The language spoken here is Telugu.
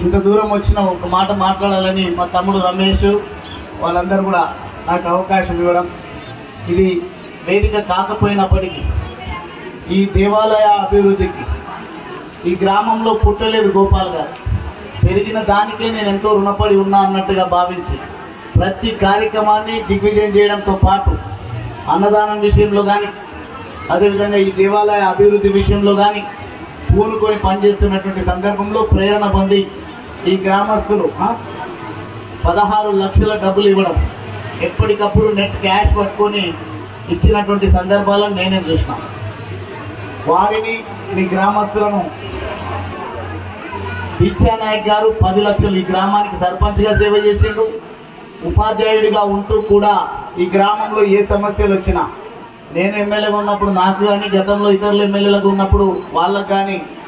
ఇంత దూరం వచ్చిన ఒక మాట మాట్లాడాలని మా తమ్ముడు రమేష్ వాళ్ళందరూ కూడా నాకు అవకాశం ఇవ్వడం ఇది వేదిక కాకపోయినప్పటికీ ఈ దేవాలయ అభివృద్ధికి ఈ గ్రామంలో పుట్టలేదు గోపాల్ గారు పెరిగిన దానికే నేను ఎంతో రుణపడి ఉన్నా అన్నట్టుగా భావించి ప్రతి కార్యక్రమాన్ని దిగ్విజయం చేయడంతో పాటు అన్నదానం విషయంలో కానీ అదేవిధంగా ఈ దేవాలయ అభివృద్ధి విషయంలో కానీ పూనుకొని పనిచేస్తున్నటువంటి సందర్భంలో ప్రేరణ పొంది ఈ గ్రామస్తులు ఆ, పదహారు లక్షల డబ్బులు ఇవ్వడం ఎప్పటికప్పుడు నెట్ క్యాష్ పట్టుకొని ఇచ్చినటువంటి సందర్భాలను నేనే చూసిన వారిని మీ గ్రామస్తులను దీక్షా నాయక్ గారు పది లక్షలు ఈ గ్రామానికి సర్పంచ్గా సేవ చేసిండు ఉపాధ్యాయుడిగా ఉంటూ కూడా ఈ గ్రామంలో ఏ సమస్యలు వచ్చినా నేను ఎమ్మెల్యేగా ఉన్నప్పుడు నాకు కానీ గతంలో ఇతరులు ఎమ్మెల్యేలకు ఉన్నప్పుడు వాళ్ళకు కానీ